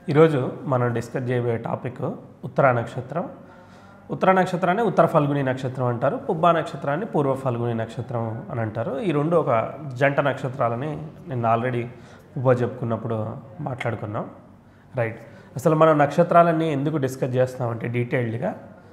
ఈరోజు మనం డిస్కస్ చేయబోయే టాపిక్ ఉత్తరా నక్షత్రం ఉత్తర నక్షత్రాన్ని ఉత్తర ఫల్గుని నక్షత్రం అంటారు పుబ్బా నక్షత్రాన్ని పూర్వ ఫల్గుని నక్షత్రం అని అంటారు ఈ రెండు ఒక జంట నక్షత్రాలని నేను ఆల్రెడీ ఉబ్బా చెప్పుకున్నప్పుడు మాట్లాడుకున్నాం రైట్ అసలు మనం నక్షత్రాలన్నీ ఎందుకు డిస్కస్ చేస్తామంటే డీటెయిల్డ్గా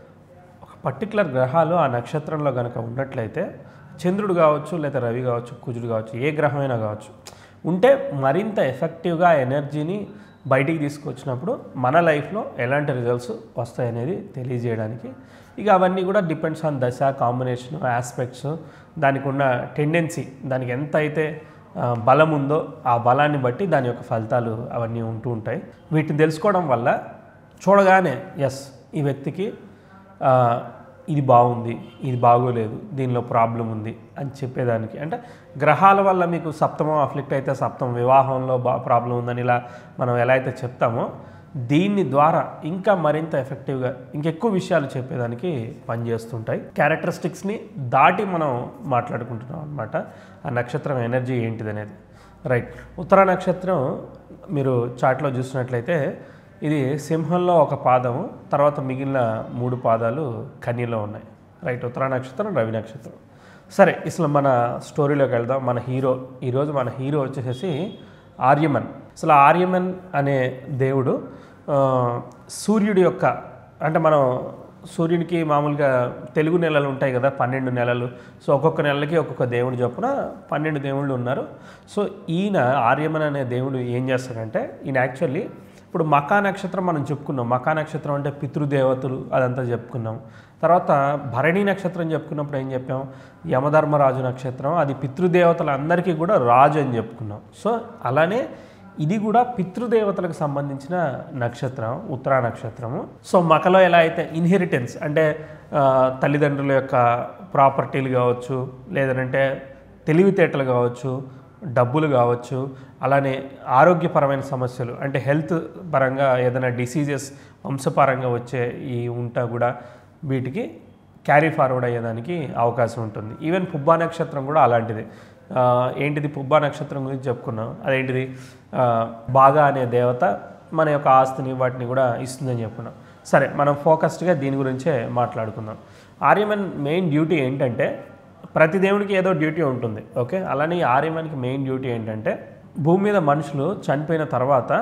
ఒక పర్టికులర్ గ్రహాలు ఆ నక్షత్రంలో కనుక ఉన్నట్లయితే చంద్రుడు కావచ్చు లేదా రవి కావచ్చు కుజుడు కావచ్చు ఏ గ్రహమైనా కావచ్చు ఉంటే మరింత ఎఫెక్టివ్గా ఎనర్జీని బయటికి తీసుకొచ్చినప్పుడు మన లైఫ్లో ఎలాంటి రిజల్ట్స్ వస్తాయనేది తెలియజేయడానికి ఇక అవన్నీ కూడా డిపెండ్స్ ఆన్ దశ కాంబినేషన్ ఆస్పెక్ట్స్ దానికి ఉన్న టెండెన్సీ దానికి ఎంత అయితే ఆ, బలం ఉందో ఆ బలాన్ని బట్టి దాని యొక్క ఫలితాలు అవన్నీ ఉంటూ ఉంటాయి వీటిని తెలుసుకోవడం వల్ల చూడగానే ఎస్ ఈ వ్యక్తికి ఆ, ఇది బాగుంది ఇది బాగోలేదు దీనిలో ప్రాబ్లం ఉంది అని చెప్పేదానికి అంటే గ్రహాల వల్ల మీకు సప్తమం అఫ్లిక్ట్ అయితే సప్తమం వివాహంలో బా ప్రాబ్లం ఉందని ఇలా మనం ఎలా అయితే చెప్తామో దీన్ని ద్వారా ఇంకా మరింత ఎఫెక్టివ్గా ఇంకెక్కువ విషయాలు చెప్పేదానికి పనిచేస్తుంటాయి క్యారెక్టరిస్టిక్స్ని దాటి మనం మాట్లాడుకుంటున్నాం అనమాట ఆ నక్షత్రం ఎనర్జీ ఏంటిది అనేది రైట్ ఉత్తర నక్షత్రం మీరు చాట్లో చూసినట్లయితే ఇది సింహంలో ఒక పాదము తర్వాత మిగిలిన మూడు పాదాలు కన్యలో ఉన్నాయి రైట్ ఉత్తర నక్షత్రం రవి నక్షత్రం సరే అసలు మన స్టోరీలోకి వెళ్దాం మన హీరో ఈరోజు మన హీరో వచ్చేసేసి ఆర్యమన్ అసలు ఆర్యమన్ అనే దేవుడు ఆ, సూర్యుడి యొక్క అంటే మనం సూర్యుడికి మామూలుగా తెలుగు నెలలు ఉంటాయి కదా పన్నెండు నెలలు సో ఒక్కొక్క నెలకి ఒక్కొక్క దేవుడు చొప్పున పన్నెండు దేవుళ్ళు ఉన్నారు సో ఈయన ఆర్యమన్ అనే దేవుడు ఏం చేస్తాడంటే ఈయన యాక్చువల్లీ ఇప్పుడు మకా నక్షత్రం మనం చెప్పుకున్నాం మకా నక్షత్రం అంటే పితృదేవతలు అదంతా చెప్పుకున్నాం తర్వాత భరణి నక్షత్రం చెప్పుకున్నప్పుడు ఏం చెప్పాం యమధర్మరాజు నక్షత్రం అది పితృదేవతలందరికీ కూడా రాజు అని చెప్పుకున్నాం సో అలానే ఇది కూడా పితృదేవతలకు సంబంధించిన నక్షత్రం ఉత్తరా నక్షత్రము సో మకలో ఎలా అయితే ఇన్హెరిటెన్స్ అంటే ఆ, తల్లిదండ్రుల యొక్క ప్రాపర్టీలు కావచ్చు లేదంటే తెలివితేటలు కావచ్చు డబ్బులు కావచ్చు అలానే ఆరోగ్యపరమైన సమస్యలు అంటే హెల్త్ పరంగా ఏదైనా డిసీజెస్ వంశపరంగా వచ్చే ఈ ఉంటా కూడా వీటికి క్యారీ ఫార్వర్డ్ అయ్యేదానికి అవకాశం ఉంటుంది ఈవెన్ పుబ్బా నక్షత్రం కూడా అలాంటిది ఆ, ఏంటిది పుబ్బా నక్షత్రం గురించి చెప్పుకున్నాం అదేంటిది ఆ, బాగా అనే దేవత మన యొక్క ఆస్తిని వాటిని కూడా ఇస్తుందని చెప్పుకున్నాం సరే మనం ఫోకస్డ్గా దీని గురించే మాట్లాడుకుందాం ఆర్యమన్ మెయిన్ డ్యూటీ ఏంటంటే ప్రతి దేవునికి ఏదో డ్యూటీ ఉంటుంది ఓకే అలానే ఈ ఆర్యమన్కి మెయిన్ డ్యూటీ ఏంటంటే భూమి మీద మనుషులు చనిపోయిన తర్వాత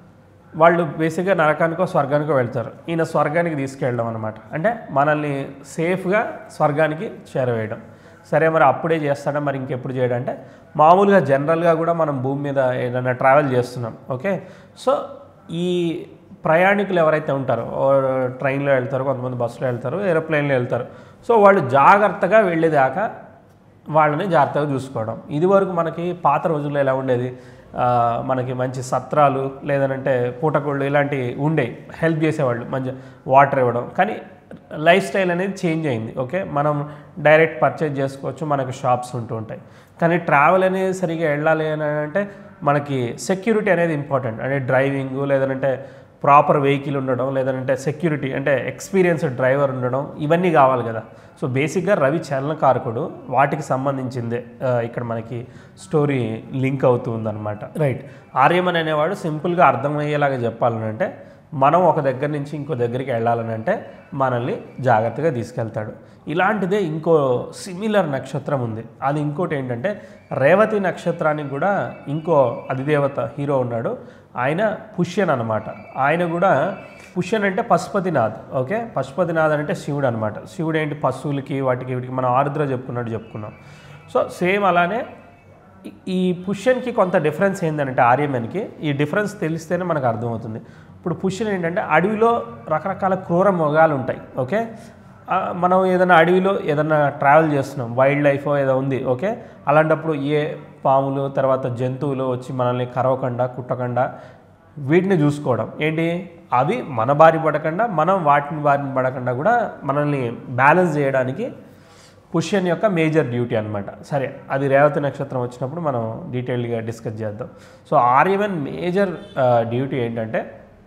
వాళ్ళు బేసిక్గా నరకానికో స్వర్గానికో వెళ్తారు ఈయన స్వర్గానికి తీసుకెళ్ళడం అనమాట అంటే మనల్ని సేఫ్గా స్వర్గానికి చేరవేయడం సరే మరి అప్పుడే చేస్తాడా మరి ఇంకెప్పుడు చేయడం అంటే మామూలుగా జనరల్గా కూడా మనం భూమి మీద ఏదైనా ట్రావెల్ చేస్తున్నాం ఓకే సో ఈ ప్రయాణికులు ఎవరైతే ఉంటారో ఓ ట్రైన్లో వెళ్తారు కొంతమంది బస్సులో వెళ్తారు ఏరోప్లేన్లో వెళ్తారు సో వాళ్ళు జాగ్రత్తగా వెళ్ళేదాకా వాళ్ళని జాగ్రత్తగా చూసుకోవడం ఇది వరకు మనకి పాత రోజుల్లో ఎలా ఉండేది ఆ, మనకి మంచి సత్రాలు లేదనంటే పూటకోళ్ళు ఇలాంటివి ఉండేవి హెల్ప్ చేసేవాళ్ళు మంచి వాటర్ ఇవ్వడం కానీ లైఫ్ స్టైల్ అనేది చేంజ్ అయింది ఓకే మనం డైరెక్ట్ పర్చేజ్ చేసుకోవచ్చు మనకు షాప్స్ ఉంటూ ఉంటాయి కానీ ట్రావెల్ అనేది సరిగా వెళ్ళాలి అని అంటే మనకి సెక్యూరిటీ అనేది ఇంపార్టెంట్ అంటే డ్రైవింగ్ లేదంటే ప్రాపర్ వెహికల్ ఉండడం లేదంటే సెక్యూరిటీ అంటే ఎక్స్పీరియన్స్డ్ డ్రైవర్ ఉండడం ఇవన్నీ కావాలి కదా సో బేసిక్గా రవి చలనకారకుడు వాటికి సంబంధించిందే ఆ, ఇక్కడ మనకి స్టోరీ లింక్ అవుతుందన్నమాట రైట్ ఆర్యమన్ అనేవాడు సింపుల్గా అర్థమయ్యేలాగా చెప్పాలనంటే మనం ఒక దగ్గర నుంచి ఇంకో దగ్గరికి వెళ్ళాలని అంటే మనల్ని జాగ్రత్తగా తీసుకెళ్తాడు ఇలాంటిదే ఇంకో సిమిలర్ నక్షత్రం ఉంది అది ఇంకోటి ఏంటంటే రేవతి నక్షత్రానికి కూడా ఇంకో అధిదేవత హీరో ఉన్నాడు ఆయన పుష్యన్ అనమాట ఆయన కూడా పుష్యన్ అంటే పశుపతినాథ్ ఓకే పశుపతినాథ్ అంటే శివుడు అనమాట శివుడు ఏంటి పశువులకి వాటికి వీటికి మనం ఆరుద్ర చెప్పుకున్నట్టు చెప్పుకున్నాం సో సేమ్ అలానే ఈ- ఈ పుష్యన్కి కొంత డిఫరెన్స్ ఏంటంటే ఆర్యమన్కి ఈ డిఫరెన్స్ తెలిస్తేనే మనకు అర్థమవుతుంది ఇప్పుడు పుష్యన్ ఏంటంటే అడవిలో రకరకాల క్రూర మృగాలు ఉంటాయి ఓకే ఆ, మనం ఏదైనా అడవిలో ఏదైనా ట్రావెల్ చేస్తున్నాం వైల్డ్ లైఫ్ ఏదో ఉంది ఓకే అలాంటప్పుడు ఏ పాములు తర్వాత జంతువులు వచ్చి మనల్ని కరవకుండా కుట్టకుండా వీటిని చూసుకోవడం ఏంటి అవి మన బారి పడకుండా మనం వాటిని బారిన పడకుండా కూడా మనల్ని బ్యాలెన్స్ చేయడానికి పుష్యన్ యొక్క మేజర్ డ్యూటీ అనమాట సరే అది రేవతి నక్షత్రం వచ్చినప్పుడు మనం డీటెయిల్గా డిస్కస్ చేద్దాం సో ఆర్యవన్ మేజర్ డ్యూటీ ఏంటంటే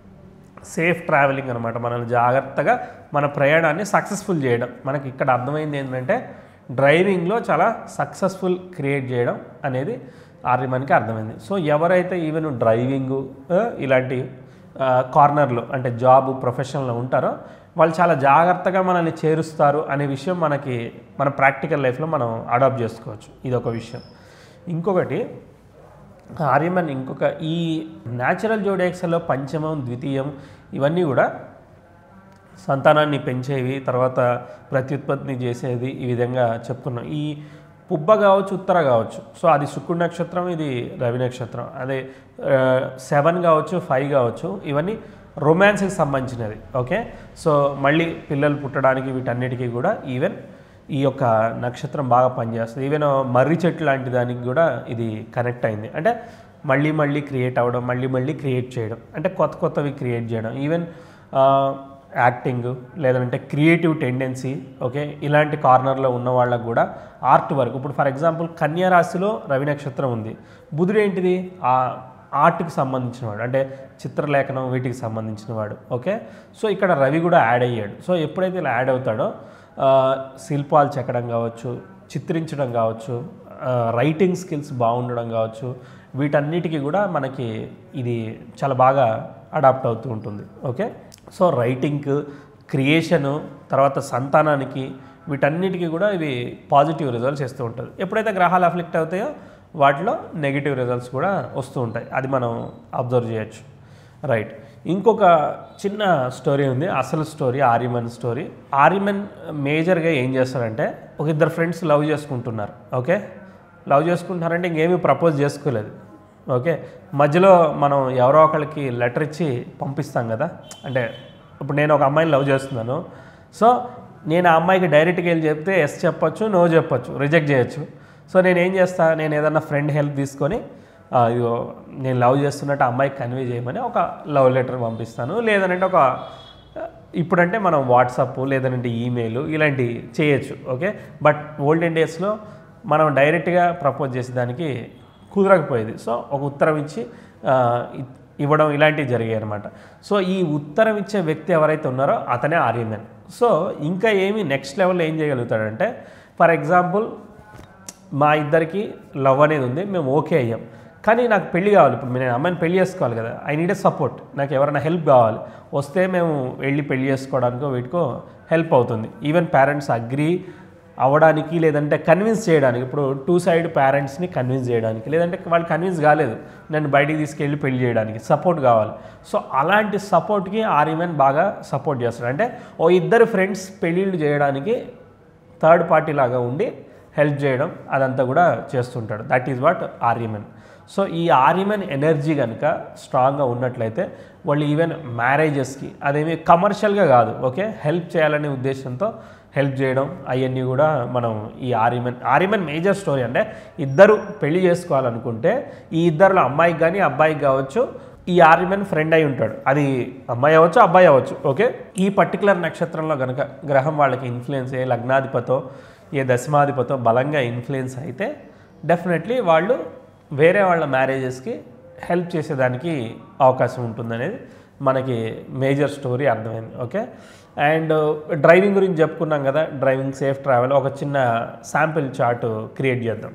సేఫ్ ట్రావెలింగ్ అనమాట మనల్ని జాగ్రత్తగా మన ప్రయాణాన్ని సక్సెస్ఫుల్ చేయడం మనకి ఇక్కడ అర్థమైంది ఏంటంటే డ్రైవింగ్లో చాలా సక్సెస్ఫుల్ క్రియేట్ చేయడం అనేది ఆర్యమన్కి అర్థమైంది సో ఎవరైతే ఈవెన్ డ్రైవింగ్ ఇలాంటి ఆ, కార్నర్లో అంటే జాబ్ ప్రొఫెషన్లో ఉంటారో వాళ్ళు చాలా జాగ్రత్తగా మనల్ని చేరుస్తారు అనే విషయం మనకి మన ప్రాక్టికల్ లైఫ్లో మనం అడాప్ట్ చేసుకోవచ్చు ఇది ఒక విషయం ఇంకొకటి ఆర్యమన్ ఇంకొక ఈ న్యాచురల్ జోడియాక్స్లో పంచమం ద్వితీయం ఇవన్నీ కూడా సంతానాన్ని పెంచేవి తర్వాత ప్రత్యుత్పత్తిని చేసేది ఈ విధంగా చెప్పుకున్నాం ఈ పుబ్బ కావచ్చు ఉత్తర కావచ్చు సో అది శుక్రుడు నక్షత్రం ఇది రవి నక్షత్రం అదే సెవెన్ కావచ్చు ఫైవ్ కావచ్చు ఇవన్నీ రొమాన్స్కి సంబంధించినది ఓకే సో మళ్ళీ పిల్లలు పుట్టడానికి వీటన్నిటికీ కూడా ఈవెన్ ఈ యొక్క నక్షత్రం బాగా పనిచేస్తుంది ఈవెన్ మర్రి చెట్టు లాంటి దానికి కూడా ఇది కనెక్ట్ అయింది అంటే మళ్ళీ మళ్ళీ క్రియేట్ అవ్వడం మళ్ళీ మళ్ళీ క్రియేట్ చేయడం అంటే కొత్త కొత్తవి క్రియేట్ చేయడం ఈవెన్ యాక్టింగ్ లేదంటే క్రియేటివ్ టెండెన్సీ ఓకే ఇలాంటి కార్నర్లో ఉన్న వాళ్ళకు కూడా ఆర్ట్ వర్క్ ఇప్పుడు ఫర్ ఎగ్జాంపుల్ కన్యా రాశిలో రవి నక్షత్రం ఉంది బుధుడు ఏంటిది ఆ ఆర్ట్కి సంబంధించిన వాడు అంటే చిత్రలేఖనం వీటికి సంబంధించిన వాడు ఓకే సో ఇక్కడ రవి కూడా యాడ్ అయ్యాడు సో ఎప్పుడైతే ఇలా యాడ్ అవుతాడో ఆ, శిల్పాలు చెక్కడం కావచ్చు చిత్రించడం కావచ్చు ఆ, రైటింగ్ స్కిల్స్ బాగుండడం కావచ్చు వీటన్నిటికీ కూడా మనకి ఇది చాలా బాగా అడాప్ట్ అవుతూ ఉంటుంది ఓకే సో రైటింగ్ క్రియేషను తర్వాత సంతానానికి వీటన్నిటికీ కూడా ఇవి పాజిటివ్ రిజల్ట్స్ ఇస్తూ ఉంటుంది ఎప్పుడైతే గ్రహాలు అఫ్లిక్ట్ అవుతాయో వాటిలో నెగిటివ్ రిజల్ట్స్ కూడా వస్తూ ఉంటాయి అది మనం అబ్జర్వ్ చేయొచ్చు రైట్ ఇంకొక చిన్న స్టోరీ ఉంది అసలు స్టోరీ ఆర్యమన్ స్టోరీ ఆర్యమన్ మేజర్గా ఏం చేస్తారంటే ఒక ఇద్దరు ఫ్రెండ్స్ లవ్ చేసుకుంటున్నారు ఓకే లవ్ చేసుకుంటున్నారంటే ఇంకేమీ ప్రపోజ్ చేసుకోలేదు ఓకే మధ్యలో మనం ఎవరో ఒకళ్ళకి లెటర్ ఇచ్చి పంపిస్తాం కదా అంటే ఇప్పుడు నేను ఒక అమ్మాయిని లవ్ చేస్తున్నాను సో నేను ఆ అమ్మాయికి డైరెక్ట్గా వెళ్ళి చెప్తే ఎస్ చెప్పొచ్చు నో చెప్పొచ్చు రిజెక్ట్ చేయొచ్చు సో నేను ఏం చేస్తా నేను ఏదన్నా ఫ్రెండ్ హెల్ప్ తీసుకొని ఆ, ఇదిగో నేను లవ్ చేస్తున్నట్టు ఆ అమ్మాయికి కన్వే చేయమని ఒక లవ్ లెటర్ పంపిస్తాను లేదంటే ఒక ఇప్పుడంటే మనం వాట్సాప్ లేదంటే ఈమెయిల్ ఇలాంటివి చేయొచ్చు ఓకే బట్ ఓల్డెన్ డేస్లో మనం డైరెక్ట్గా ప్రపోజ్ చేసేదానికి కుదరకపోయేది సో ఒక ఉత్తరం ఇచ్చి ఆ, ఇ- ఇవ్వడం ఇలాంటివి జరిగాయి అనమాట సో ఈ ఉత్తరం ఇచ్చే వ్యక్తి ఎవరైతే ఉన్నారో అతనే ఆర్యమెన్ సో ఇంకా ఏమి నెక్స్ట్ లెవెల్లో ఏం చేయగలుగుతాడంటే ఫర్ ఎగ్జాంపుల్ మా ఇద్దరికి లవ్ అనేది ఉంది మేము ఓకే అయ్యాం కానీ నాకు పెళ్లి కావాలి ఇప్పుడు నేను అమ్మాయిని పెళ్లి చేసుకోవాలి కదా ఐ నీడ్ ఏ సపోర్ట్ నాకు ఎవరైనా హెల్ప్ కావాలి వస్తే మేము వెళ్ళి పెళ్లి చేసుకోవడానికో వీటికో హెల్ప్ అవుతుంది ఈవెన్ పేరెంట్స్ అగ్రి అవ్వడానికి లేదంటే కన్విన్స్ చేయడానికి ఇప్పుడు టూ సైడ్ పేరెంట్స్ని కన్విన్స్ చేయడానికి లేదంటే వాళ్ళు కన్విన్స్ కాలేదు నన్ను బయటికి తీసుకెళ్ళి పెళ్లి చేయడానికి సపోర్ట్ కావాలి సో అలాంటి సపోర్ట్కి ఆర్యమెన్ బాగా సపోర్ట్ చేస్తాడు అంటే ఓ ఇద్దరు ఫ్రెండ్స్ పెళ్ళిళ్ళు చేయడానికి థర్డ్ పార్టీ లాగా ఉండి హెల్ప్ చేయడం అదంతా కూడా చేస్తుంటాడు that is what Aryaman so ఈ ఆర్యమెన్ ఎనర్జీ కనుక స్ట్రాంగ్గా ఉన్నట్లయితే వాళ్ళు ఈవెన్ మ్యారేజెస్కి అదేమి కమర్షియల్గా కాదు ఓకే హెల్ప్ చేయాలనే ఉద్దేశంతో హెల్ప్ చేయడం అవన్నీ కూడా మనం ఈ ఆర్యమెన్ ఆర్యమెన్ మేజర్ స్టోరీ అంటే ఇద్దరు పెళ్లి చేసుకోవాలనుకుంటే ఈ ఇద్దరిలో అమ్మాయికి కానీ అబ్బాయికి కావచ్చు ఈ ఆర్యమెన్ ఫ్రెండ్ అయి ఉంటాడు అది అమ్మాయి అవ్వచ్చు అబ్బాయి అవ్వచ్చు ఓకే ఈ పర్టికులర్ నక్షత్రంలో కనుక గ్రహం వాళ్ళకి ఇన్ఫ్లుయెన్స్ ఏ లగ్నాధిపతో ఏ దశమాధిపతో బలంగా ఇన్ఫ్లుయెన్స్ అయితే డెఫినెట్లీ వాళ్ళు వేరే వాళ్ళ మ్యారేజెస్కి హెల్ప్ చేసేదానికి అవకాశం ఉంటుందనేది మనకి మేజర్ స్టోరీ అర్థమైంది ఓకే అండ్ డ్రైవింగ్ గురించి చెప్పుకున్నాం కదా డ్రైవింగ్ సేఫ్ ట్రావెల్ ఒక చిన్న శాంపిల్ చార్ట్ క్రియేట్ చేద్దాం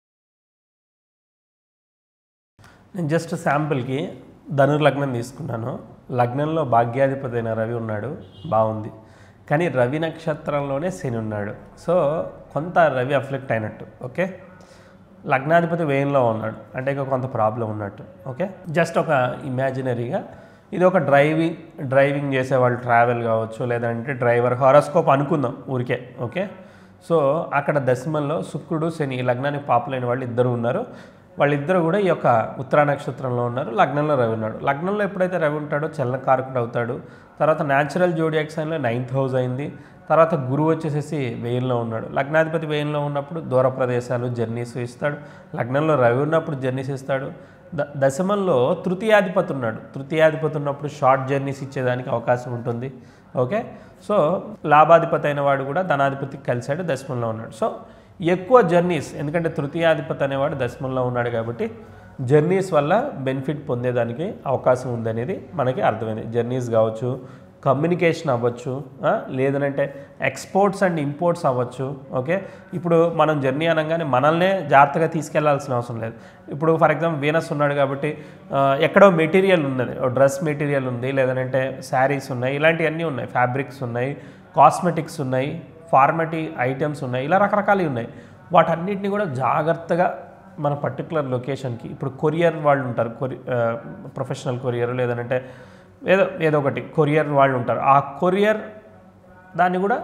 నేను జస్ట్ శాంపుల్కి ధనుర్లగ్నం తీసుకున్నాను లగ్నంలో భాగ్యాధిపతి అయిన రవి ఉన్నాడు బాగుంది కానీ రవి నక్షత్రంలోనే శని ఉన్నాడు సో కొంత రవి అఫ్లెక్ట్ అయినట్టు ఓకే లగ్నాధిపతి వేయంలో ఉన్నాడు అంటే ఇక కొంత ప్రాబ్లం ఉన్నట్టు ఓకే జస్ట్ ఒక ఇమాజినరీగా ఇది ఒక డ్రైవింగ్ డ్రైవింగ్ చేసే వాళ్ళు ట్రావెల్ కావచ్చు లేదంటే డ్రైవర్ హారోస్కోప్ అనుకుందాం ఊరికే ఓకే సో అక్కడ దశమంలో శుక్రుడు శని ఈ లగ్నానికి పాపులైన వాళ్ళు ఇద్దరు ఉన్నారు వాళ్ళిద్దరు కూడా ఈ యొక్క ఉత్తరా నక్షత్రంలో ఉన్నారు లగ్నంలో రవి ఉన్నాడు లగ్నంలో ఎప్పుడైతే రవి ఉంటాడో చలనకారకుడు అవుతాడు తర్వాత న్యాచురల్ జోడియాక్ సైన్లో నైన్త్ హౌస్ అయింది తర్వాత గురువు వచ్చేసేసి వెయ్యిలో ఉన్నాడు లగ్నాధిపతి వెయ్యిలో ఉన్నప్పుడు దూర ప్రదేశాలు జర్నీస్ ఇస్తాడు లగ్నంలో రవి ఉన్నప్పుడు జర్నీస్ ఇస్తాడు ద దశమంలో తృతీయాధిపతి ఉన్నాడు తృతీయాధిపతి ఉన్నప్పుడు షార్ట్ జర్నీస్ ఇచ్చేదానికి అవకాశం ఉంటుంది ఓకే సో లాభాధిపతి అయిన వాడు కూడా ధనాధిపతికి కలిశాడు దశమంలో ఉన్నాడు సో ఎక్కువ జర్నీస్ ఎందుకంటే తృతీయాధిపతి అనేవాడు దశమంలో ఉన్నాడు కాబట్టి జర్నీస్ వల్ల బెనిఫిట్ పొందేదానికి అవకాశం ఉందనేది మనకి అర్థమైంది జర్నీస్ కావచ్చు కమ్యూనికేషన్ అవ్వచ్చు ఆ, లేదనంటే ఎక్స్పోర్ట్స్ అండ్ ఇంపోర్ట్స్ అవ్వచ్చు ఓకే ఇప్పుడు మనం జర్నీ అనగానే మనల్నే జాగ్రత్తగా తీసుకెళ్లాల్సిన అవసరం లేదు ఇప్పుడు ఫర్ ఎగ్జాంపుల్ వీనస్ ఉన్నాడు కాబట్టి ఆ, ఎక్కడో మెటీరియల్ ఉన్నది డ్రెస్ మెటీరియల్ ఉంది లేదంటే శారీస్ ఉన్నాయి ఇలాంటివన్నీ ఉన్నాయి ఫ్యాబ్రిక్స్ ఉన్నాయి కాస్మెటిక్స్ ఉన్నాయి ఫార్మటీ ఐటమ్స్ ఉన్నాయి ఇలా రకరకాలు ఉన్నాయి వాటన్నిటిని కూడా జాగ్రత్తగా మన పర్టికులర్ లొకేషన్కి ఇప్పుడు కొరియర్ వాళ్ళు ఉంటారు కొరి ప్రొఫెషనల్ కొరియర్ లేదంటే ఏదో ఏదో ఒకటి కొరియర్ వాళ్ళు ఉంటారు ఆ కొరియర్ దాన్ని కూడా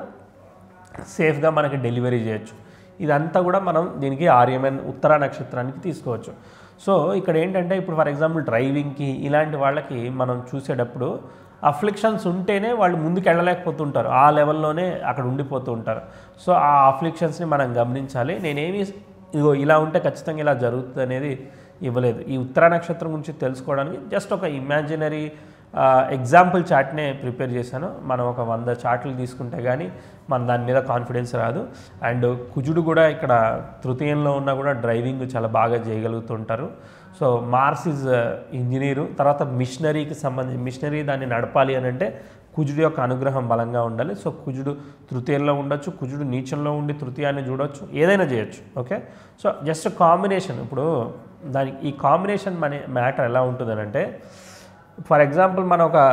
సేఫ్గా మనకి డెలివరీ చేయొచ్చు ఇదంతా కూడా మనం దీనికి ఆర్యమన్ ఉత్తర నక్షత్రానికి తీసుకోవచ్చు సో ఇక్కడ ఏంటంటే ఇప్పుడు ఫర్ ఎగ్జాంపుల్ డ్రైవింగ్కి ఇలాంటి వాళ్ళకి మనం చూసేటప్పుడు అఫ్లిక్షన్స్ ఉంటేనే వాళ్ళు ముందుకు వెళ్ళలేకపోతుంటారు ఆ లెవెల్లోనే అక్కడ ఉండిపోతూ ఉంటారు సో ఆ అఫ్లిక్షన్స్ని మనం గమనించాలి నేనేమి ఇదిగో ఇలా ఉంటే ఖచ్చితంగా ఇలా జరుగుతుంది అనేది ఇవ్వలేదు ఈ ఉత్తర నక్షత్రం గురించి తెలుసుకోవడానికి జస్ట్ ఒక ఇమాజినరీ ఎగ్జాంపుల్ చార్ట్నే ప్రిపేర్ చేశాను మనం ఒక వంద చార్ట్లు తీసుకుంటే కానీ మన దాని మీద కాన్ఫిడెన్స్ రాదు అండ్ కుజుడు కూడా ఇక్కడ తృతీయంలో ఉన్నా కూడా డ్రైవింగ్ చాలా బాగా చేయగలుగుతుంటారు సో మార్స్ ఇస్ ఇంజనీరు తర్వాత మిషనరీకి సంబంధించి మిషనరీ దాన్ని నడపాలి అని అంటే కుజుడు యొక్క అనుగ్రహం బలంగా ఉండాలి సో కుజుడు తృతీయంలో ఉండొచ్చు కుజుడు నీచంలో ఉండి తృతీయాన్ని చూడొచ్చు ఏదైనా చేయొచ్చు ఓకే సో జస్ట్ కాంబినేషన్ ఇప్పుడు దానికి ఈ కాంబినేషన్ మన మ్యాటర్ ఎలా ఉంటుంది అంటే ఫర్ ఎగ్జాంపుల్ మనం ఒక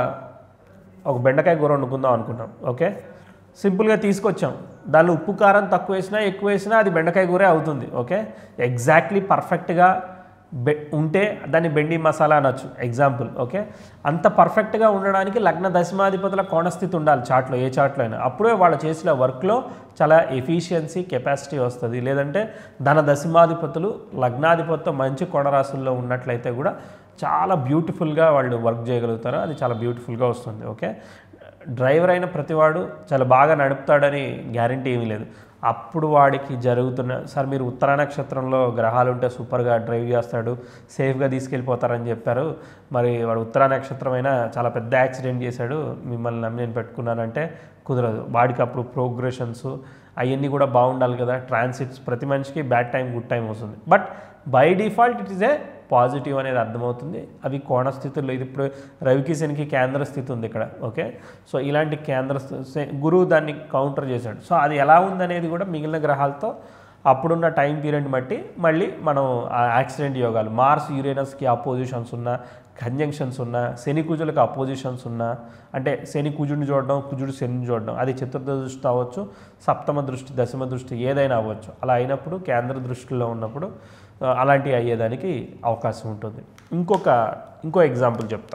ఒక బెండకాయ కూర వండుకుందాం అనుకున్నాం ఓకే సింపుల్గా తీసుకొచ్చాం దానిలో ఉప్పు కారం తక్కువ వేసినా ఎక్కువ వేసినా అది బెండకాయ కూరే అవుతుంది ఓకే ఎగ్జాక్ట్లీ పర్ఫెక్ట్గా బె ఉంటే దాన్ని బెండి మసాలా అనొచ్చు ఎగ్జాంపుల్ ఓకే అంత పర్ఫెక్ట్గా ఉండడానికి లగ్న దశమాధిపతుల కోణస్థితి ఉండాలి చాట్లో ఏ చాట్లో అయినా అప్పుడే వాళ్ళు చేసిన వర్క్లో చాలా ఎఫిషియన్సీ కెపాసిటీ వస్తుంది లేదంటే ధన దశమాధిపతులు లగ్నాధిపతితో మంచి కోణరాశుల్లో ఉన్నట్లయితే కూడా చాలా బ్యూటిఫుల్గా వాళ్ళు వర్క్ చేయగలుగుతారు అది చాలా బ్యూటిఫుల్గా వస్తుంది ఓకే డ్రైవర్ అయిన ప్రతివాడు చాలా బాగా నడుపుతాడని గ్యారంటీ ఏమీ లేదు అప్పుడు వాడికి జరుగుతున్న సార్ మీరు ఉత్తర నక్షత్రంలో గ్రహాలు ఉంటే సూపర్గా డ్రైవ్ చేస్తాడు సేఫ్గా తీసుకెళ్ళిపోతారని చెప్పారు మరి వాడు ఉత్తర నక్షత్రం అయినా చాలా పెద్ద యాక్సిడెంట్ చేశాడు మిమ్మల్ని నమ్మి నేను పెట్టుకున్నానంటే కుదరదు వాడికి అప్పుడు ప్రోగ్రెషన్స్ అవన్నీ కూడా బాగుండాలి కదా ట్రాన్సిట్స్ ప్రతి మనిషికి బ్యాడ్ టైం గుడ్ టైం వస్తుంది but by default it is a positive అనేది అర్థమవుతుంది అవి కోణ స్థితుల్లో ఇది ఇప్పుడు రవికి శనికి కేంద్ర స్థితి ఉంది ఇక్కడ ఓకే సో ఇలాంటి కేంద్ర స్థి- శ- గురువు దాన్ని కౌంటర్ చేశాడు సో అది ఎలా ఉందనేది కూడా మిగిలిన గ్రహాలతో అప్పుడున్న టైం పీరియడ్ బట్టి మళ్ళీ మనం ఆ యాక్సిడెంట్ యోగాలు మార్స్ యురేనస్కి అపోజిషన్స్ ఉన్న కంజంక్షన్స్ ఉన్న శని కుజులకు అపోజిషన్స్ ఉన్న అంటే శని కుజుడిని చూడడం కుజుడు శనిని చూడడం అది చతుర్థ దృష్టి అవ్వచ్చు సప్తమ దృష్టి దశమ దృష్టి ఏదైనా అవ్వచ్చు అలా అయినప్పుడు కేంద్ర దృష్టిలో ఉన్నప్పుడు ఆ, అలాంటివి అయ్యేదానికి అవకాశం ఉంటుంది ఇంకొక ఇంకో ఎగ్జాంపుల్ చెప్తా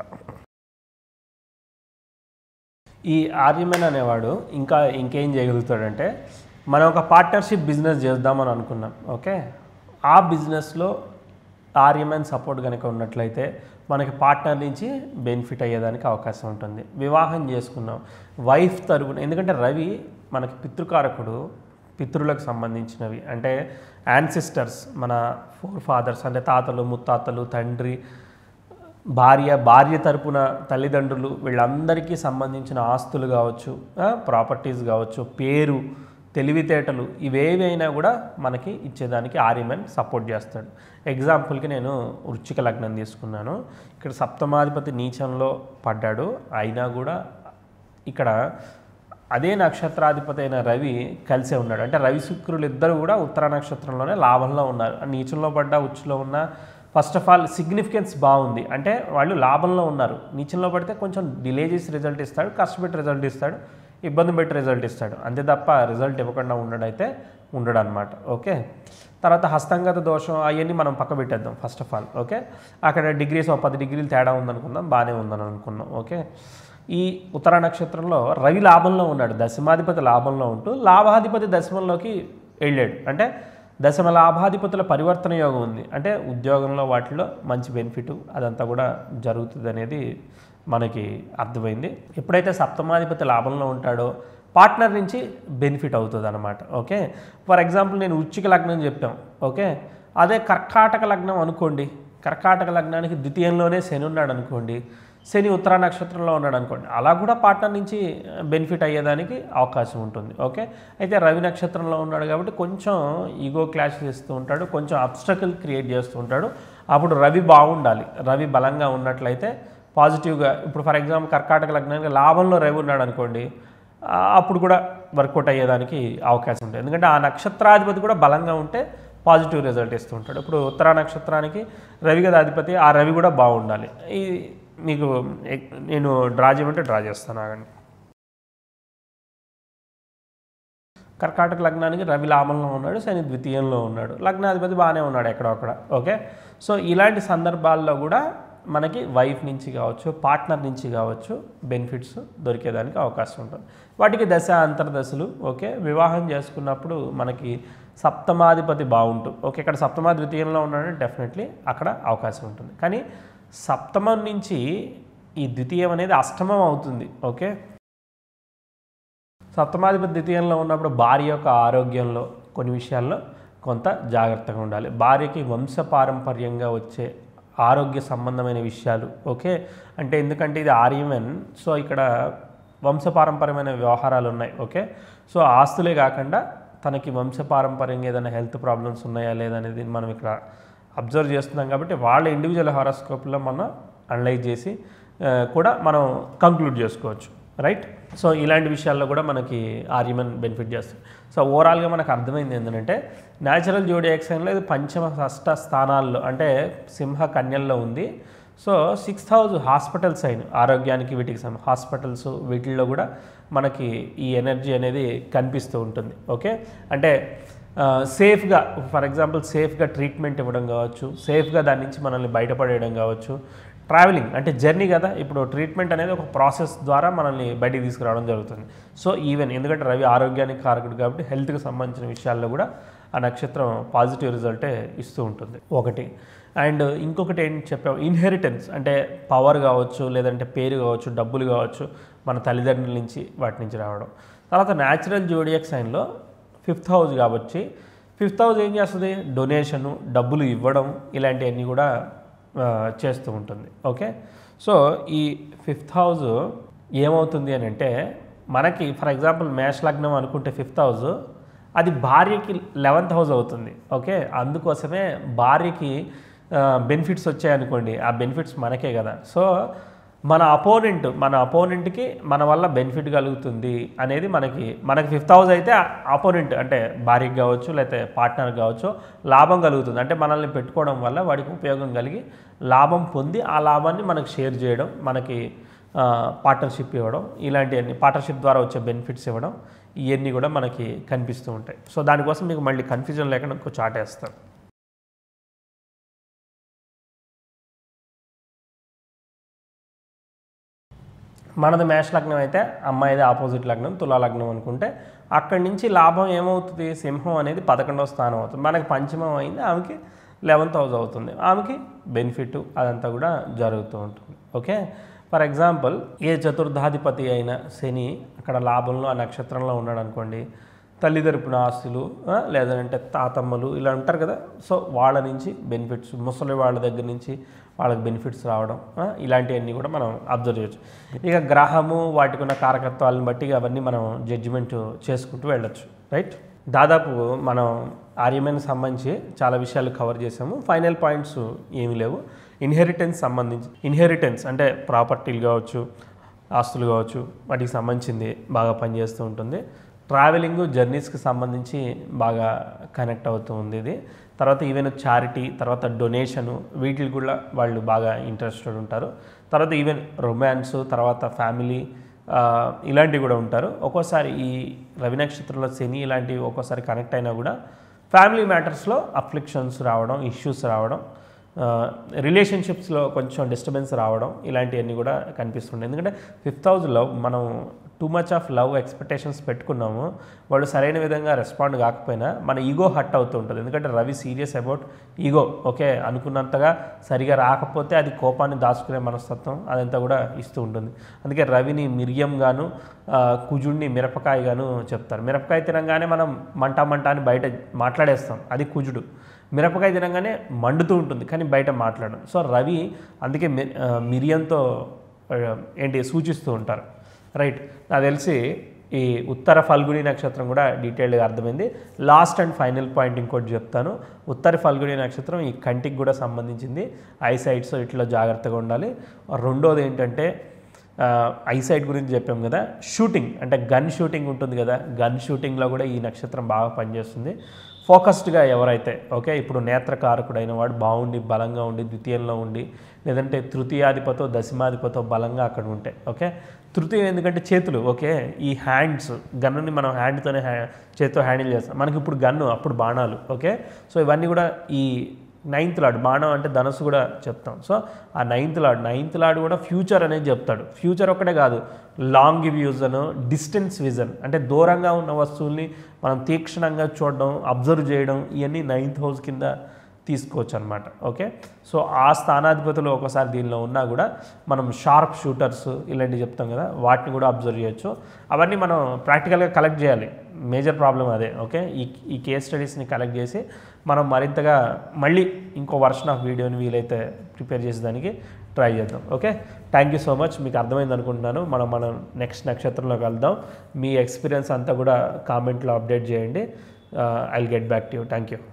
ఈ ఆర్యమన్ అనేవాడు ఇంకా ఇంకేం చేయగలుగుతాడంటే మనం ఒక పార్ట్నర్షిప్ బిజినెస్ చేద్దామని అనుకున్నాం ఓకే ఆ బిజినెస్లో ఆర్యమన్ సపోర్ట్ కనుక ఉన్నట్లయితే మనకి పార్ట్నర్ నుంచి బెనిఫిట్ అయ్యేదానికి అవకాశం ఉంటుంది వివాహం చేసుకున్నాం వైఫ్ తరపున ఎందుకంటే రవి మనకి పితృకారకుడు పితృలకు సంబంధించినవి అంటే యాన్సిస్టర్స్ మన ఫోర్ ఫాదర్స్ అంటే తాతలు ముత్తాతలు తండ్రి భార్య భార్య తరపున తల్లిదండ్రులు వీళ్ళందరికీ సంబంధించిన ఆస్తులు కావచ్చు ప్రాపర్టీస్ కావచ్చు పేరు తెలివితేటలు ఇవేవైనా కూడా మనకి ఇచ్చేదానికి ఆర్యమన్ సపోర్ట్ చేస్తాడు ఎగ్జాంపుల్కి నేను వృచ్చిక లగ్నం తీసుకున్నాను ఇక్కడ సప్తమాధిపతి నీచంలో పడ్డాడు అయినా కూడా ఇక్కడ అదే నక్షత్రాధిపతి అయిన రవి కలిసే ఉన్నాడు అంటే రవి శుక్రులు ఇద్దరు కూడా ఉత్తర నక్షత్రంలోనే లాభంలో ఉన్నారు నీచంలో పడ్డ ఉచ్చులో ఉన్న ఫస్ట్ ఆఫ్ ఆల్ సిగ్నిఫికెన్స్ బాగుంది అంటే వాళ్ళు లాభంలో ఉన్నారు నీచంలో పడితే కొంచెం డిలే చేసి రిజల్ట్ ఇస్తాడు కష్టపెట్టి రిజల్ట్ ఇస్తాడు ఇబ్బంది పెట్టి రిజల్ట్ ఇస్తాడు అంతే తప్ప రిజల్ట్ ఇవ్వకుండా ఉండడైతే ఉండడు అనమాట ఓకే తర్వాత హస్తంగత దోషం అవన్నీ మనం పక్క పెట్టేద్దాం ఫస్ట్ ఆఫ్ ఆల్ ఓకే అక్కడ డిగ్రీస్ ఒక పది డిగ్రీలు తేడా ఉందనుకుందాం బాగానే ఉందని అనుకున్నాం ఓకే ఈ ఉత్తర నక్షత్రంలో రవి లాభంలో ఉన్నాడు దశమాధిపతి లాభంలో ఉంటూ లాభాధిపతి దశమంలోకి వెళ్ళాడు అంటే దశమ లాభాధిపతుల పరివర్తన యోగం ఉంది అంటే ఉద్యోగంలో వాటిలో మంచి బెనిఫిట్ అదంతా కూడా జరుగుతుంది అనేది మనకి అర్థమైంది ఎప్పుడైతే సప్తమాధిపతి లాభంలో ఉంటాడో పార్ట్నర్ నుంచి బెనిఫిట్ అవుతుంది అనమాట ఓకే ఫర్ ఎగ్జాంపుల్ నేను ఉచ్చిక లగ్నం చెప్పాం ఓకే అదే కర్కాటక లగ్నం అనుకోండి కర్కాటక లగ్నానికి ద్వితీయంలోనే శని ఉన్నాడు అనుకోండి శని ఉత్తర నక్షత్రంలో ఉన్నాడు అనుకోండి అలా కూడా పార్ట్నర్ నుంచి బెనిఫిట్ అయ్యేదానికి అవకాశం ఉంటుంది ఓకే అయితే రవి నక్షత్రంలో ఉన్నాడు కాబట్టి కొంచెం ఈగో క్లాష్ చేస్తూ ఉంటాడు కొంచెం అబ్స్ట్రకల్ క్రియేట్ చేస్తూ ఉంటాడు అప్పుడు రవి బాగుండాలి రవి బలంగా ఉన్నట్లయితే పాజిటివ్గా ఇప్పుడు ఫర్ ఎగ్జాంపుల్ కర్కాటక లగ్నానికి లాభంలో రవి ఉన్నాడు అనుకోండి ఆ, అప్పుడు కూడా వర్కౌట్ అయ్యేదానికి అవకాశం ఉంటుంది ఎందుకంటే ఆ నక్షత్రాధిపతి కూడా బలంగా ఉంటే పాజిటివ్ రిజల్ట్ ఇస్తూ ఉంటాడు ఇప్పుడు ఉత్తరా నక్షత్రానికి రవి కదా అధిపతి ఆ రవి కూడా బాగుండాలి ఈ మీకు ఎక్- నేను డ్రా చేయమంటే డ్రా చేస్తాను ఆగండి కర్కాటక లగ్నానికి రవి లాభంలో ఉన్నాడు శని ద్వితీయంలో ఉన్నాడు లగ్నాధిపతి బాగానే ఉన్నాడు ఎక్కడొక్కడ ఓకే సో ఇలాంటి సందర్భాల్లో కూడా మనకి వైఫ్ నుంచి కావచ్చు పార్ట్నర్ నుంచి కావచ్చు బెనిఫిట్స్ దొరికేదానికి అవకాశం ఉంటుంది వాటికి దశ అంతర్దశలు ఓకే వివాహం చేసుకున్నప్పుడు మనకి సప్తమాధిపతి బాగుంటు ఓకే ఇక్కడ సప్తమా ద్వితీయంలో ఉన్నాడంటే డెఫినెట్లీ అక్కడ అవకాశం ఉంటుంది కానీ సప్తమం నుంచి ఈ ద్వితీయం అనేది అష్టమం అవుతుంది ఓకే సప్తమాధిపతి ద్వితీయంలో ఉన్నప్పుడు భార్య యొక్క ఆరోగ్యంలో కొన్ని విషయాల్లో కొంత జాగ్రత్తగా ఉండాలి భార్యకి వంశపారంపర్యంగా వచ్చే ఆరోగ్య సంబంధమైన విషయాలు ఓకే అంటే ఎందుకంటే ఇది ఆర్యమన్ సో ఇక్కడ వంశపారంపర్యమైన వ్యవహారాలు ఉన్నాయి ఓకే సో ఆస్తులే కాకుండా తనకి వంశపారంపర్యంగా ఏదైనా హెల్త్ ప్రాబ్లమ్స్ ఉన్నాయా లేదా అనేది మనం ఇక్కడ అబ్జర్వ్ చేస్తున్నాం కాబట్టి వాళ్ళ ఇండివిజువల్ హారోస్కోప్లో మనం అనలైజ్ చేసి ఆ, కూడా మనం కంక్లూడ్ చేసుకోవచ్చు రైట్ సో ఇలాంటి విషయాల్లో కూడా మనకి ఆర్యమన్ బెనిఫిట్ చేస్తుంది సో ఓవరాల్గా మనకు అర్థమైంది ఏంటంటే న్యాచురల్ జోడి యాక్సైన్లో ఇది పంచమ షష్ట స్థానాల్లో అంటే సింహ కన్యల్లో ఉంది సో సిక్స్త్ హౌస్ హాస్పిటల్స్ అయిన ఆరోగ్యానికి వీటికి సం హాస్పిటల్స్ వీటిల్లో కూడా మనకి ఈ ఎనర్జీ అనేది కనిపిస్తూ ఉంటుంది ఓకే అంటే ఆ, సేఫ్గా ఫర్ ఎగ్జాంపుల్ సేఫ్గా ట్రీట్మెంట్ ఇవ్వడం కావచ్చు సేఫ్గా దాని నుంచి మనల్ని బయటపడేయడం కావచ్చు ట్రావెలింగ్ అంటే జర్నీ కదా ఇప్పుడు ట్రీట్మెంట్ అనేది ఒక ప్రాసెస్ ద్వారా మనల్ని బయటికి తీసుకురావడం జరుగుతుంది సో ఈవెన్ ఎందుకంటే రవి ఆరోగ్యానికి కారకుడు కాబట్టి హెల్త్కి సంబంధించిన విషయాల్లో కూడా ఆ నక్షత్రం పాజిటివ్ రిజల్టే ఇస్తూ ఉంటుంది ఒకటి అండ్ ఇంకొకటి ఏంటి చెప్పాము ఇన్హెరిటెన్స్ అంటే పవర్ కావచ్చు లేదంటే పేరు కావచ్చు డబ్బులు కావచ్చు మన తల్లిదండ్రుల నుంచి వాటి నుంచి రావడం తర్వాత న్యాచురల్ జోడియక్ సైన్లో ఫిఫ్త్ హౌస్ కాబట్టి ఫిఫ్త్ హౌస్ ఏం చేస్తుంది డొనేషను డబ్బులు ఇవ్వడం ఇలాంటివన్నీ కూడా ఆ, చేస్తూ ఉంటుంది ఓకే సో ఈ ఫిఫ్త్ హౌస్ ఏమవుతుంది అని అంటే మనకి ఫర్ ఎగ్జాంపుల్ మేష లగ్నం అనుకుంటే ఫిఫ్త్ హౌస్ అది భార్యకి లెవెంత్ హౌస్ అవుతుంది ఓకే అందుకోసమే భార్యకి బెనిఫిట్స్ వచ్చాయనుకోండి ఆ బెనిఫిట్స్ మనకే కదా సో మన అపోనెంట్ మన అపోనెంట్కి మన వల్ల బెనిఫిట్ కలుగుతుంది అనేది మనకి మనకి ఫిఫ్త్ హౌస్ అయితే అపోనెంట్ అంటే భార్యకి కావచ్చు లేకపోతే పార్ట్నర్ కావచ్చు లాభం కలుగుతుంది అంటే మనల్ని పెట్టుకోవడం వల్ల వాడికి ఉపయోగం కలిగి లాభం పొంది ఆ లాభాన్ని మనకి షేర్ చేయడం మనకి పార్ట్నర్షిప్ ఇవ్వడం ఇలాంటివన్నీ పార్ట్నర్షిప్ ద్వారా వచ్చే బెనిఫిట్స్ ఇవ్వడం ఇవన్నీ కూడా మనకి కనిపిస్తూ ఉంటాయి సో దానికోసం మీకు మళ్ళీ కన్ఫ్యూజన్ లేకుండా ఇంకో చాట్ వేస్తాను మనది మేష లగ్నం అయితే అమ్మాయిది ఆపోజిట్ లగ్నం తులా లగ్నం అనుకుంటే అక్కడి నుంచి లాభం ఏమవుతుంది సింహం అనేది పదకొండవ స్థానం అవుతుంది మనకి పంచమం అయింది ఆమెకి లెవెన్త్ హౌస్ అవుతుంది ఆమెకి బెనిఫిట్ అదంతా కూడా జరుగుతూ ఉంటుంది ఓకే ఫర్ ఎగ్జాంపుల్ ఏ చతుర్థాధిపతి అయిన శని అక్కడ లాభంలో ఆ నక్షత్రంలో ఉన్నాడు అనుకోండి తల్లి తరపున ఆస్తులు ఆ, లేదంటే తాతమ్మలు ఇలా ఉంటారు కదా సో వాళ్ళ నుంచి బెనిఫిట్స్ ముసలి వాళ్ళ దగ్గర నుంచి వాళ్ళకి బెనిఫిట్స్ రావడం ఆ, ఇలాంటివన్నీ కూడా మనం అబ్జర్వ్ చేయొచ్చు ఇక గ్రహము వాటికి ఉన్న కారకత్వాలను బట్టి అవన్నీ మనం జడ్జిమెంట్ చేసుకుంటూ వెళ్ళొచ్చు రైట్ దాదాపు మనం ఆర్యమైన సంబంధించి చాలా విషయాలు కవర్ చేసాము ఫైనల్ పాయింట్స్ ఏమీ లేవు ఇన్హెరిటెన్స్ సంబంధించి ఇన్హెరిటెన్స్ అంటే ప్రాపర్టీలు కావచ్చు ఆస్తులు కావచ్చు వాటికి సంబంధించింది బాగా పనిచేస్తూ ఉంటుంది ట్రావెలింగ్ జర్నీస్కి సంబంధించి బాగా కనెక్ట్ అవుతూ ఉంది ఇది తర్వాత ఈవెన్ చారిటీ తర్వాత డొనేషను వీటికి కూడా వాళ్ళు బాగా ఇంట్రెస్టెడ్ ఉంటారు తర్వాత ఈవెన్ రొమాన్స్ తర్వాత ఫ్యామిలీ ఆ, ఇలాంటివి కూడా ఉంటారు ఒక్కోసారి ఈ రవి నక్షత్రంలో శని ఇలాంటివి ఒక్కోసారి కనెక్ట్ అయినా కూడా ఫ్యామిలీ మ్యాటర్స్లో అఫ్లిక్షన్స్ రావడం ఇష్యూస్ రావడం రిలేషన్షిప్స్లో కొంచెం డిస్టర్బెన్స్ రావడం ఇలాంటివన్నీ కూడా కనిపిస్తుండే ఎందుకంటే ఫిఫ్త్ హౌస్లో మనం too much of love expectations పెట్టుకున్నాము వాళ్ళు సరైన విధంగా రెస్పాండ్ కాకపోయినా మన ఈగో హట్ అవుతూ ఉంటుంది ఎందుకంటే Ravi serious about ego okay అనుకున్నంతగా సరిగా రాకపోతే అది కోపాన్ని దాచుకునే మనస్తత్వం అదంతా కూడా ఇస్తూ ఉంటుంది అందుకే రవిని మిరియంగాను ఆ, కుజుడిని మిరపకాయగాను చెప్తారు మిరపకాయ తినంగానే మనం మంట మంట అని బయట మాట్లాడేస్తాం అది కుజుడు మిరపకాయ తినంగానే మండుతూ ఉంటుంది కానీ బయట మాట్లాడడం సో రవి అందుకే మి- ఆ, మిరియంతో ఆ, ఏంటి సూచిస్తూ ఉంటారు రైట్ నాకు తెలిసి ఈ ఉత్తర ఫల్గుని నక్షత్రం కూడా డీటెయిల్డ్గా అర్థమైంది లాస్ట్ అండ్ ఫైనల్ పాయింట్ ఇంకోటి చెప్తాను ఉత్తర ఫల్గుని నక్షత్రం ఈ కంటికి కూడా సంబంధించింది ఐ సైట్స్ ఇట్లా జాగ్రత్తగా ఉండాలి రెండోది ఏంటంటే ఐసైట్ గురించి చెప్పాం కదా షూటింగ్ అంటే గన్ షూటింగ్ ఉంటుంది కదా గన్ షూటింగ్లో కూడా ఈ నక్షత్రం బాగా పనిచేస్తుంది ఫోకస్డ్గా ఎవరైతే ఓకే ఇప్పుడు నేత్రకారకుడైన వాడు బాగుండి బలంగా ఉండి ద్వితీయంలో ఉండి లేదంటే తృతీయాధిపతో దశమాధిపతో బలంగా అక్కడ ఉంటాయి ఓకే తృతీయం ఎందుకంటే చేతులు ఓకే ఈ హ్యాండ్స్ గన్నుని మనం హ్యాండ్తోనే హ్యా చేతితో హ్యాండిల్ చేస్తాం మనకి ఇప్పుడు గన్ను అప్పుడు బాణాలు ఓకే సో ఇవన్నీ కూడా ఈ నైన్త్ లాడ్ బాణం అంటే ధనస్సు కూడా చెప్తాం సో ఆ నైన్త్ లాడ్ నైన్త్ లాడ్ కూడా ఫ్యూచర్ అనేది చెప్తాడు ఫ్యూచర్ ఒకటే కాదు లాంగ్ వ్యూజన్ డిస్టెన్స్ విజన్ అంటే దూరంగా ఉన్న వస్తువుల్ని మనం తీక్షణంగా చూడడం అబ్జర్వ్ చేయడం ఇవన్నీ నైన్త్ హౌస్ కింద తీసుకోవచ్చు అనమాట ఓకే సో ఆ స్థానాధిపతులు ఒకసారి దీనిలో ఉన్నా కూడా మనం షార్ప్ షూటర్స్ ఇలాంటివి చెప్తాం కదా వాటిని కూడా అబ్జర్వ్ చేయొచ్చు అవన్నీ మనం ప్రాక్టికల్గా కలెక్ట్ చేయాలి మేజర్ ప్రాబ్లం అదే ఓకే ఈ ఈ కేస్ స్టడీస్ని కలెక్ట్ చేసి మనం మరింతగా మళ్ళీ ఇంకో వర్షన్ ఆఫ్ వీడియోని వీలైతే ప్రిపేర్ చేసేదానికి ట్రై చేద్దాం okay thank you so much మీకు అర్థమైంది అనుకుంటున్నాను మనం మనం నెక్స్ట్ నక్షత్రంలో కలుద్దాం మీ ఎక్స్పీరియన్స్ అంతా కూడా కామెంట్లో అప్డేట్ చేయండి I get back to you thank you